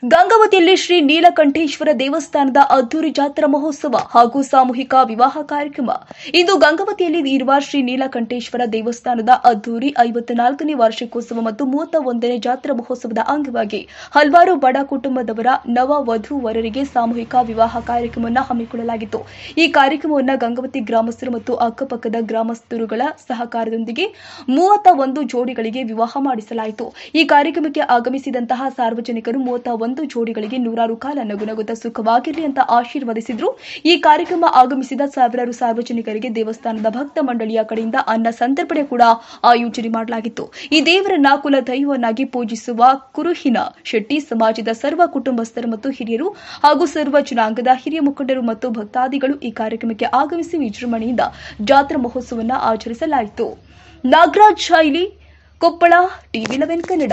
ಗಂಗಾವತಿಯಲ್ಲಿ ಶ್ರೀ ನೀಲಕಂಠೇಶ್ವರ ದೇವಸ್ಥಾನದ ಅದ್ದೂರಿ ಜಾತ್ರಾ ಮಹೋತ್ಸವ ಹಾಗೂ ಸಾಮೂಹಿಕ ವಿವಾಹ ಕಾರ್ಯಕ್ರಮ ಇಂದು ಗಂಗಾವತಿಯಲ್ಲಿ ಇರುವ ಶ್ರೀ ನೀಲಕಂಠೇಶ್ವರ ದೇವಸ್ಥಾನದ ಅದ್ದೂರಿ ಐವತ್ನಾಲ್ಕನೇ ವಾರ್ಷಿಕೋತ್ಸವ ಮತ್ತು ಮೂವತ್ತ ಒಂದನೇ ಜಾತ್ರಾ ಮಹೋತ್ಸವದ ಅಂಗವಾಗಿ ಹಲವಾರು ಬಡ ಕುಟುಂಬದವರ ನವ ವಧು ವರರಿಗೆ ಸಾಮೂಹಿಕ ವಿವಾಹ ಕಾರ್ಯಕ್ರಮವನ್ನು ಹಮ್ಮಿಕೊಳ್ಳಲಾಗಿತ್ತು ಈ ಕಾರ್ಯಕ್ರಮವನ್ನು ಗಂಗಾವತಿ ಗ್ರಾಮಸ್ಥರು ಮತ್ತು ಅಕ್ಕಪಕ್ಕದ ಗ್ರಾಮಸ್ಥರುಗಳ ಸಹಕಾರದೊಂದಿಗೆ ಮೂವತ್ತ ಒಂದು ಜೋಡಿಗಳಿಗೆ ವಿವಾಹ ಮಾಡಿಸಲಾಯಿತು ಈ ಕಾರ್ಯಕ್ರಮಕ್ಕೆ ಆಗಮಿಸಿದಂತಹ ಸಾರ್ವಜನಿಕರು ಮೂವತ್ತ ಒಂದು ಜೋಡಿಗಳಿಗೆ ನೂರಾರು ಕಾಲ ನಗುನಗುತ್ತ ಸುಖವಾಗಿರಲಿ ಅಂತ ಆಶೀರ್ವದಿಸಿದ್ರು ಈ ಕಾರ್ಯಕ್ರಮ ಆಗಮಿಸಿದ ಸಾವಿರಾರು ಸಾರ್ವಜನಿಕರಿಗೆ ದೇವಸ್ಥಾನದ ಭಕ್ತ ಮಂಡಳಿಯ ಕಡೆಯಿಂದ ಅನ್ನ ಸಂತರ್ಪಣೆ ಕೂಡ ಆಯೋಜನೆ ಮಾಡಲಾಗಿತ್ತು ಈ ದೇವರನ್ನ ಕುಲ ದೈವವನ್ನಾಗಿ ಪೂಜಿಸುವ ಕುರುಹಿನ ಶೆಟ್ಟಿ ಸಮಾಜದ ಸರ್ವ ಕುಟುಂಬಸ್ಥರು ಮತ್ತು ಹಿರಿಯರು ಹಾಗೂ ಸರ್ವ ಜನಾಂಗದ ಹಿರಿಯ ಮುಖಂಡರು ಮತ್ತು ಭಕ್ತಾದಿಗಳು ಈ ಕಾರ್ಯಕ್ರಮಕ್ಕೆ ಆಗಮಿಸಿ ವಿಜೃಂಭಣೆಯಿಂದ ಜಾತ್ರಾ ಮಹೋತ್ಸವವನ್ನು ಆಚರಿಸಲಾಯಿತು Nagaraj Shaili Koppal TV eleven Kannada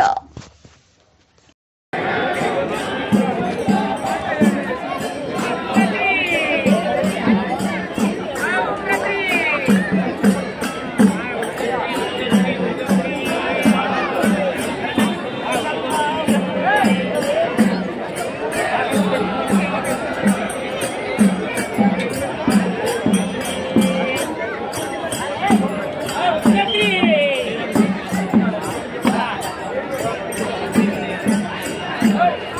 Hey!